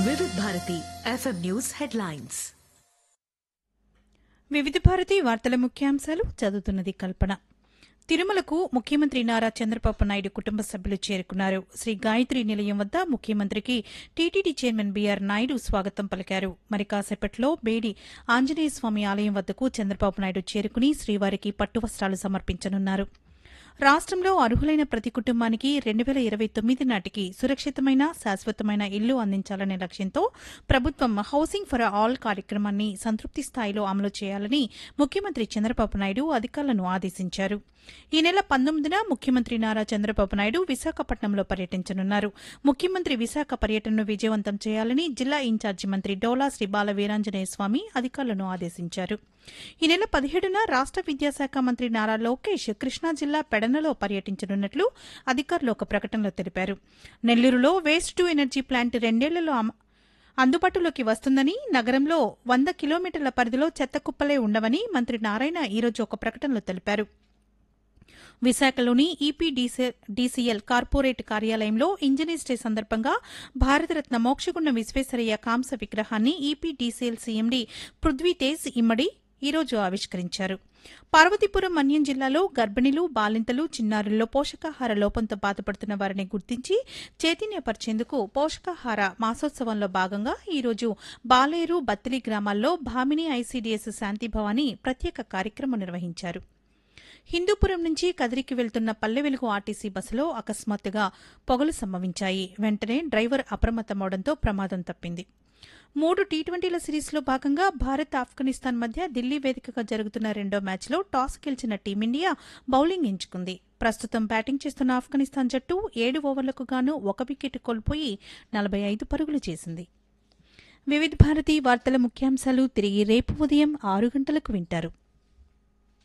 వివిధ Bharati FM news headlines వివిధ భారతి వార్తల ముఖ్యాంశాలు చదువుతున్నది కల్పన తిరుమలకు ముఖ్యమంత్రి నారా చంద్రబాబు నాయుడు కుటుంబ సభ్యులు చేరుకున్నారు శ్రీ గాయత్రి నిలయం వద్ద ముఖ్యమంత్రికి టీటీడీ చైర్మన్ బీఆర్ నాయుడు స్వాగతం పలికారు మరి కాసేపట్లో బేడి ఆంజనేయ స్వామి ఆలయం వద్దకు చంద్రబాబు నాయుడు చేరుకుని శ్రీవారికి పట్టు వస్త్రాలు సమర్పించనున్నారు రాష్ట్రంలో అర్హులైన ప్రతి కుటుంబానికి రెండు వేల ఇరవై తొమ్మిది నాటికి సురక్షితమైన శాశ్వతమైన ఇల్లు అందించాలనే లక్ష్యంతో ప్రభుత్వం హౌసింగ్ ఫర్ ఆల్ కార్యక్రమాన్ని సంతృప్తి స్థాయిలో అమలు చేయాలని ముఖ్యమంత్రి చంద్రబాబు నాయుడు అధికారులను ఆదేశించారు ఈ నెల పంతొమ్మిదిన ముఖ్యమంత్రి నారా చంద్రబాబు నాయుడు విశాఖపట్నంలో పర్యటించనున్నారు ముఖ్యమంత్రి విశాఖ పర్యటనను విజయవంతం చేయాలని జిల్లా ఇన్ఛార్జి మంత్రి డోలా శ్రీ బాల వీరాంజనేయ స్వామి అధికారులను ఆదేశించారు ఈ నెల పదిహేడున రాష్ట విద్యాశాఖ మంత్రి నారా లోకేష్ కృష్ణా జిల్లా పెడనలో పర్యటించనున్నట్లు అధికారులు ఒక ప్రకటనలో తెలిపారు నెల్లూరులో వేస్ట్ టు ఎనర్జీ ప్లాంట్ రెండేళ్లలో అమ- అందుబాటులోకి వస్తుందని నగరంలో వంద కిలోమీటర్ల పరిధిలో చెత్త కుప్పలే ఉండవని మంత్రి నారాయణ ఈరోజు ఒక ప్రకటనలో తెలిపారు విశాఖలోని ఈపీడీసీఎల్ కార్పొరేట్ కార్యాలయంలో ఇంజనీర్స్ డే సందర్భంగా భారతరత్న మోక్షగుండం విశ్వేశ్వరయ్య కాంస విగ్రహాన్ని ఈపీడీసీఎల్ సీఎండీ పృథ్వీతేజ్ ఇమ్మడి ఈరోజు ఆవిష్కరించారు పార్వతీపురం మన్యం జిల్లాలో గర్భిణీలు బాలింతలు చిన్నారుల్లో పోషకాహార లోపంతో బాధపడుతున్న వారిని గుర్తించి చైతన్యపరిచేందుకు పోషకాహార మాసోత్సవంలో భాగంగా ఈరోజు బాలేరు బత్తిలి గ్రామాల్లో భామిని ఐసీడీఎస్ శాంతిభవాని ప్రత్యేక కార్యక్రమం నిర్వహించారు హిందూపురం నుంచి కదిరికి వెళ్తున్న పల్లె వెలుగు ఆర్టీసీ బస్సులో అకస్మాత్తుగా పొగలు సంభవించాయి వెంటనే డ్రైవర్ అప్రమత్తమవడంతో ప్రమాదం తప్పింది మూడు టీ ట్వంటీల సిరీస్లో భాగంగా భారత్ ఆఫ్ఘనిస్తాన్ మధ్య ఢిల్లీ వేదికగా జరుగుతున్న రెండో మ్యాచ్లో టాస్ గెలిచిన టీమిండియా బౌలింగ్ ఎంచుకుంది ప్రస్తుతం బ్యాటింగ్ చేస్తున్న ఆఫ్ఘనిస్తాన్ జట్టు ఏడు ఓవర్లకు గాను ఒక వికెట్ కోల్పోయి నలభై ఐదు పరుగులు చేసింది వివిధ భారతి వార్తల ముఖ్యాంశాలు తిరిగి రేపు ఉదయం ఆరు గంటలకు వింటారు